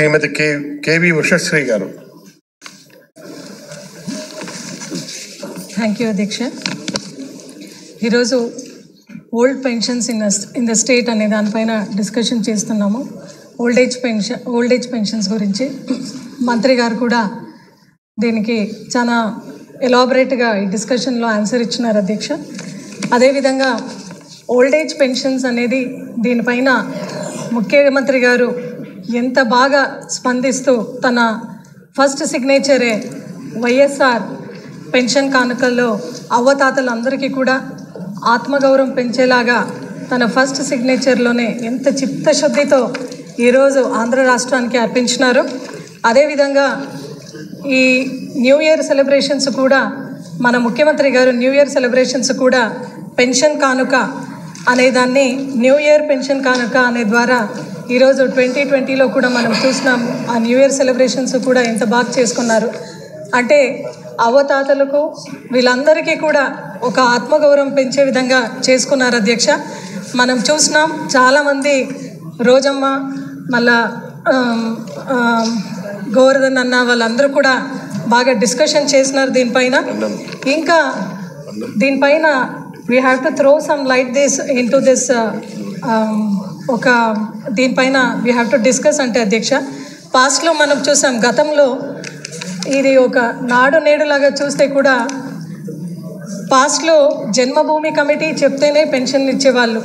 శ్రీమతి K KV Ushasri గారు thank you అధ్యక్ష ఈరోజు old pensions in in the state అనే దానిపైన డిస్కషన్ చేస్తున్నాము old age pension old age pensions గురించి మంత్రి గారు కూడా దీనికి చాలా ఎలాబరేట్గా ఈ డిస్కషన్లో ఆన్సర్ ఇచ్చినారు అధ్యక్ష అదేవిధంగా ఓల్డ్ ఏజ్ పెన్షన్స్ అనేది దీనిపైన ముఖ్యమంత్రి గారు ఎంత బాగా స్పందిస్తూ తన ఫస్ట్ సిగ్నేచరే వైఎస్ఆర్ పెన్షన్ కానుకల్లో అవ్వతాతలందరికీ కూడా ఆత్మగౌరవం పెంచేలాగా తన ఫస్ట్ సిగ్నేచర్లోనే ఎంత చిత్తశుద్ధితో ఈరోజు ఆంధ్ర రాష్ట్రానికి అర్పించినారు అదేవిధంగా ఈ న్యూ ఇయర్ సెలబ్రేషన్స్ కూడా మన ముఖ్యమంత్రి గారు న్యూ ఇయర్ సెలబ్రేషన్స్ కూడా పెన్షన్ కానుక అనే దాన్ని న్యూ ఇయర్ పెన్షన్ కానుక అనే ద్వారా ఈరోజు ట్వంటీ ట్వంటీలో కూడా మనం చూసినాము ఆ న్యూ ఇయర్ సెలబ్రేషన్స్ కూడా ఎంత బాగా చేసుకున్నారు అంటే అవ్వతాతలకు వీళ్ళందరికీ కూడా ఒక ఆత్మగౌరవం పెంచే విధంగా చేసుకున్నారు అధ్యక్ష మనం చూసినాం చాలామంది రోజమ్మ మళ్ళా ఆమ్, ఆమ్, గోవర్ధన్ అన్న వాళ్ళందరూ కూడా బాగా డిస్కషన్ చేసినారు దీనిపైన ఇంకా దీనిపైన we have to throw some light this in to this ఒక దీనిపైన వీ హ్యావ్ టు డిస్కస్ అంటే అధ్యక్ష పాస్ట్లో మనం చూసాం గతంలో ఇది ఒక నాడు నేడులాగా చూస్తే కూడా పాస్ట్లో జన్మభూమి కమిటీ చెప్తేనే పెన్షన్ ఇచ్చేవాళ్ళు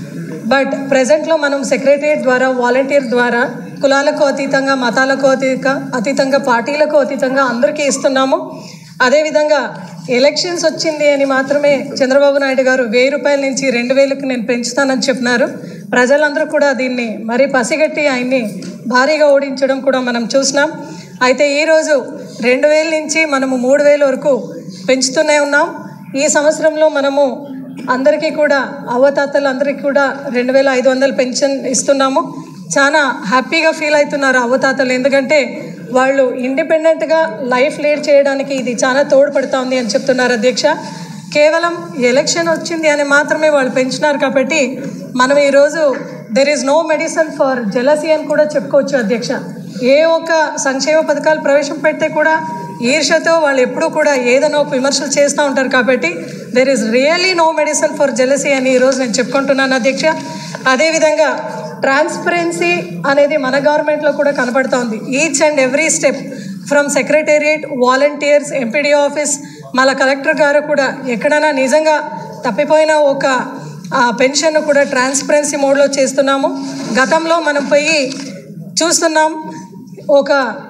బట్ ప్రజెంట్లో మనం సెక్రటరియట్ ద్వారా వాలంటీర్ ద్వారా కులాలకు అతీతంగా మతాలకు అతీత అతీతంగా పార్టీలకు అతీతంగా అందరికీ ఇస్తున్నాము అదేవిధంగా ఎలక్షన్స్ వచ్చింది అని మాత్రమే చంద్రబాబు నాయుడు గారు వెయ్యి రూపాయల నుంచి రెండు వేలకు నేను పెంచుతానని చెప్పినారు ప్రజలందరూ కూడా దీన్ని మరీ పసిగట్టి ఆయన్ని భారీగా ఓడించడం కూడా మనం చూసినాం అయితే ఈరోజు రెండు వేల నుంచి మనము మూడు వేల వరకు పెంచుతూనే ఉన్నాం ఈ సంవత్సరంలో మనము అందరికీ కూడా అవ్వతాతలు అందరికీ కూడా రెండు వేల ఐదు వందలు పెన్షన్ ఇస్తున్నాము చాలా హ్యాపీగా ఫీల్ అవుతున్నారు అవ్వతాతలు ఎందుకంటే వాళ్ళు ఇండిపెండెంట్గా లైఫ్ లీడ్ చేయడానికి ఇది చాలా తోడ్పడుతోంది అని చెప్తున్నారు అధ్యక్ష కేవలం ఎలక్షన్ వచ్చింది అని మాత్రమే వాళ్ళు పెంచినారు కాబట్టి మనం ఈరోజు there is no medicine for jealousy అని కూడా చెప్పుకోవచ్చు అధ్యక్ష ఏ ఒక్క సంక్షేమ పథకాలు ప్రవేశపెడితే కూడా ఈర్షతో వాళ్ళు ఎప్పుడూ కూడా ఏదైనా ఒక విమర్శలు చేస్తూ ఉంటారు కాబట్టి there is really no medicine for jealousy అని ఈరోజు నేను చెప్పుకుంటున్నాను అధ్యక్ష అదేవిధంగా ట్రాన్స్పరెన్సీ అనేది మన గవర్నమెంట్లో కూడా కనపడుతోంది each and every step from secretariat volunteers MPD office మళ్ళీ కలెక్టర్ గారు కూడా ఎక్కడైనా నిజంగా తప్పిపోయిన ఒక పెన్షన్ కూడా ట్రాన్స్పరెన్సీ మోడ్లో చేస్తున్నాము గతంలో మనం పోయి చూస్తున్నాం ఒక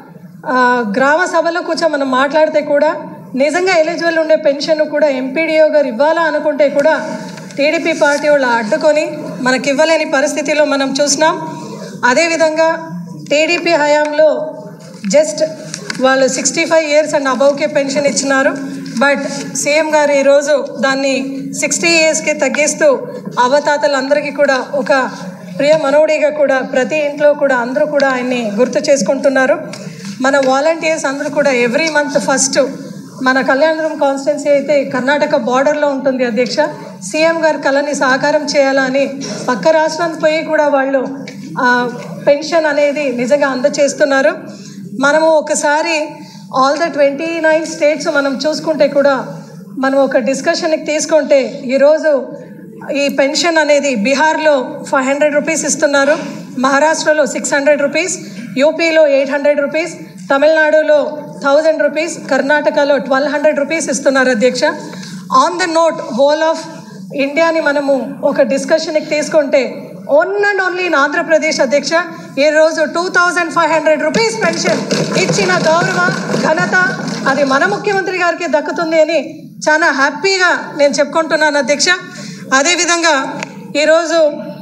ఆ, గ్రామ సభలో కూర్చొని మనం మాట్లాడితే కూడా నిజంగా ఎలిజిబుల్ ఉండే పెన్షన్ కూడా ఎంపీడీఓ గారు ఇవ్వాలా అనుకుంటే కూడా టీడీపీ పార్టీ వాళ్ళు అడ్డుకొని మనకి ఇవ్వలేని పరిస్థితిలో మనం చూసినాం అదేవిధంగా టీడీపీ హయాంలో జస్ట్ వాళ్ళు సిక్స్టీ ఫైవ్ ఇయర్స్ అండ్ అబౌవ్కే పెన్షన్ ఇచ్చినారు బట్ సీఎం గారు ఈరోజు దాన్ని సిక్స్టీ ఇయర్స్కి తగ్గిస్తూ అవతాతలందరికీ కూడా ఒక ప్రియ మనవుడిగా కూడా ప్రతి ఇంట్లో కూడా అందరూ కూడా ఆయన్ని గుర్తు చేసుకుంటున్నారు మన వాలంటీర్స్ అందరూ కూడా ఎవ్రీ మంత్ ఫస్ట్ మన కళ్యాణపురం కాన్స్టిట్యున్సీ అయితే కర్ణాటక బార్డర్లో ఉంటుంది అధ్యక్ష సీఎం గారి కళని సాకారం చేయాలని పక్క రాష్ట్రానికి పోయి కూడా వాళ్ళు ఆ, పెన్షన్ అనేది నిజంగా అందచేస్తున్నారు మనము ఒకసారి all the twenty nine states మనం చూసుకుంటే కూడా మనం ఒక డిస్కషన్కి తీసుకుంటే ఈరోజు ఈ పెన్షన్ అనేది బీహార్లో ఫైవ్ హండ్రెడ్ రూపీస్ ఇస్తున్నారు మహారాష్ట్రలో సిక్స్ హండ్రెడ్ రూపీస్ యూపీలో ఎయిట్ హండ్రెడ్ రూపీస్ తమిళనాడులో థౌజండ్ రూపీస్ కర్ణాటకలో ట్వెల్వ్ హండ్రెడ్ రూపీస్ ఇస్తున్నారు అధ్యక్ష on the note whole of ఇండియాని మనము ఒక డిస్కషన్కి తీసుకుంటే one and only in Andhra Pradesh అధ్యక్ష ఈరోజు two thousand five hundred rupees pension ఇచ్చిన గౌరవ ఘనత అది మన ముఖ్యమంత్రి గారికి దక్కుతుంది అని చాలా హ్యాపీగా నేను చెప్పుకుంటున్నాను అధ్యక్ష అదేవిధంగా ఈరోజు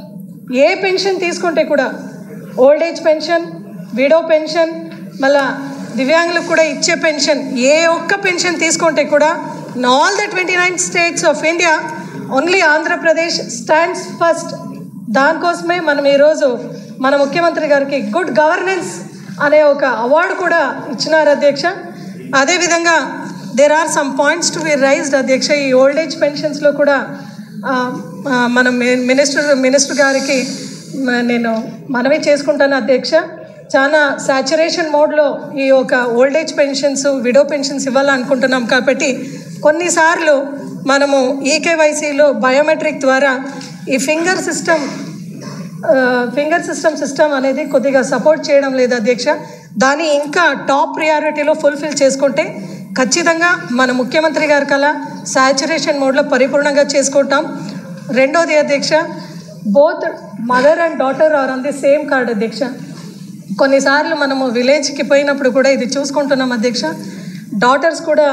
ఏ పెన్షన్ తీసుకుంటే కూడా old age pension widow pension మళ్ళా దివ్యాంగులకు కూడా ఇచ్చే పెన్షన్ ఏ ఒక్క పెన్షన్ తీసుకుంటే కూడా in all the twenty nine states of India only Andhra Pradesh stands first దానికోసమే మనం ఈరోజు మన ముఖ్యమంత్రి గారికి గుడ్ గవర్నెన్స్ అనే ఒక అవార్డు కూడా ఇచ్చినారు అధ్యక్ష అదేవిధంగా there are some points to be raised అధ్యక్ష ఈ ఓల్డ్ ఏజ్ పెన్షన్స్లో కూడా ఆ, ఆ, మన మి- మినిస్టర్ మినిస్టర్ గారికి మ- నేను మనవి చేసుకుంటాను అధ్యక్ష చాలా సాచురేషన్ మోడ్లో ఈ యొక్క old age pensions widow pensions ఇవ్వాలనుకుంటున్నాం కాబట్టి కొన్నిసార్లు మనము ఈకేవైసీలో బయోమెట్రిక్ ద్వారా ఈ finger system finger system system అనేది కొద్దిగా సపోర్ట్ చేయడం లేదు అధ్యక్ష దాన్ని ఇంకా టాప్ ప్రియారిటీలో ఫుల్ఫిల్ చేసుకుంటే ఖచ్చితంగా మన ముఖ్యమంత్రి గారి కల సాచురేషన్ మోడ్లో పరిపూర్ణంగా చేసుకుంటాం రెండోది అధ్యక్ష both mother and daughter are on the same card అధ్యక్ష కొన్నిసార్లు మనము విలేజ్కి పోయినప్పుడు కూడా ఇది చూసుకుంటున్నాం అధ్యక్ష డాటర్స్ కూడా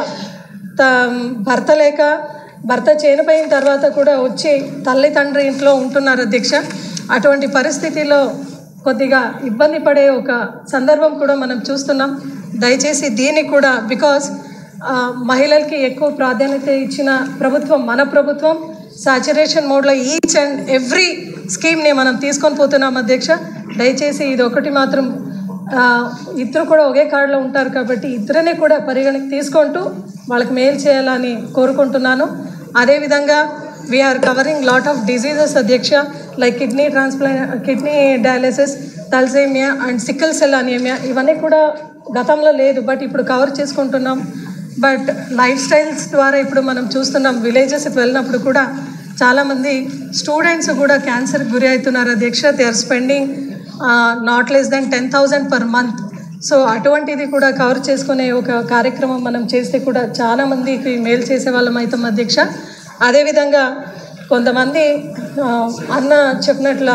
త భర్త లేక భర్త చనిపోయిన తర్వాత కూడా వచ్చి తల్లి తండ్రి ఇంట్లో ఉంటున్నారు అధ్యక్ష అటువంటి పరిస్థితిలో కొద్దిగా ఇబ్బంది పడే ఒక సందర్భం కూడా మనం చూస్తున్నాం దయచేసి దీన్ని కూడా బికాస్ మహిళలకి ఎక్కువ ప్రాధాన్యత ఇచ్చిన ప్రభుత్వం మన ప్రభుత్వం సాచురేషన్ మోడ్లో ఈచ్ అండ్ ఎవ్రీ స్కీమ్ని మనం తీసుకొని పోతున్నాం అధ్యక్ష దయచేసి ఇది ఒకటి మాత్రం ఆ, ఇద్దరు కూడా ఒకే కార్డులో ఉంటారు కాబట్టి ఇద్దరిని కూడా పరిగణకి తీసుకుంటూ వాళ్ళకి మేలు చేయాలని కోరుకుంటున్నాను అదేవిధంగా we're covering lot of diseases అధ్యక్ష like kidney transplant kidney dialysis thalassemia and sickle cell anaemia ఇవన్నీ కూడా గతంలో లేదు బట్ ఇప్పుడు కవర్ చేసుకుంటున్నాం బట్ లైఫ్ స్టైల్స్ ద్వారా ఇప్పుడు మనం చూస్తున్నాం విలేజెస్కి వెళ్ళినప్పుడు కూడా చాలామంది స్టూడెంట్స్ కూడా క్యాన్సర్కి గురి అవుతున్నారు అధ్యక్ష they are spending not less than ten thousand per month so అటువంటిది కూడా కవర్ చేసుకునే ఒక కార్యక్రమం మనం చేస్తే కూడా చాలా మందికి మేలు చేసే వాళ్ళం అవుతాం అధ్యక్ష అదేవిధంగా కొంతమంది ఆ, అన్న చెప్పినట్ల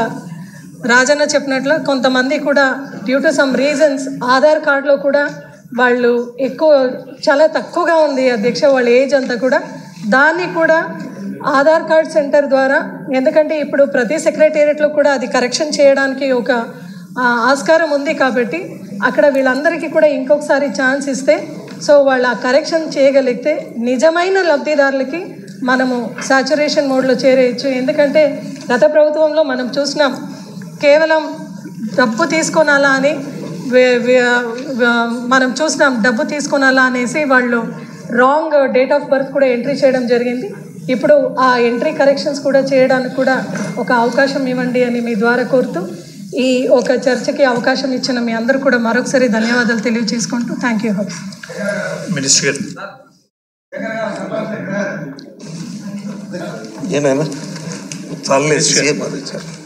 రాజన్న చెప్పినట్లు కొంతమంది కూడా due to some reasons Aadhaar కార్డులో కూడా వాళ్ళు ఎక్కువ చాలా తక్కువగా ఉంది అధ్యక్ష వాళ్ళ ఏజ్ అంతా కూడా దాన్ని కూడా ఆధార్ కార్డ్ సెంటర్ ద్వారా ఎందుకంటే ఇప్పుడు ప్రతి సెక్రటేరియట్లో కూడా అది కరెక్షన్ చేయడానికి ఒక ఆ, ఆస్కారం ఉంది కాబట్టి అక్కడ వీళ్ళందరికీ కూడా ఇంకొకసారి ఛాన్స్ ఇస్తే సో వాళ్ళు ఆ కరెక్షన్ చేయగలిగితే నిజమైన లబ్ధిదారులకి మనము సాచురేషన్ మోడ్లో చేరేయచ్చు ఎందుకంటే గత ప్రభుత్వంలో మనం చూసినాం కేవలం డబ్బు తీసుకోనాలా అని వే- వే- వే- మనం చూసినాం డబ్బు తీసుకోనాలా అనేసి వాళ్ళు రాంగ్ డేట్ ఆఫ్ బర్త్ కూడా ఎంట్రీ చేయడం జరిగింది ఇప్పుడు ఆ ఎంట్రీ కరెక్షన్స్ కూడా చేయడానికి కూడా ఒక అవకాశం ఇవ్వండి అని మీ ద్వారా కోరుతూ ఈ ఒక చర్చకి అవకాశం ఇచ్చిన మీ అందరూ కూడా మరొకసారి ధన్యవాదాలు తెలియజేసుకుంటూ థ్యాంక్ యూ మినిస్టర్ గారు ఏమైనా చాలలేదు సీఎం అది చాలు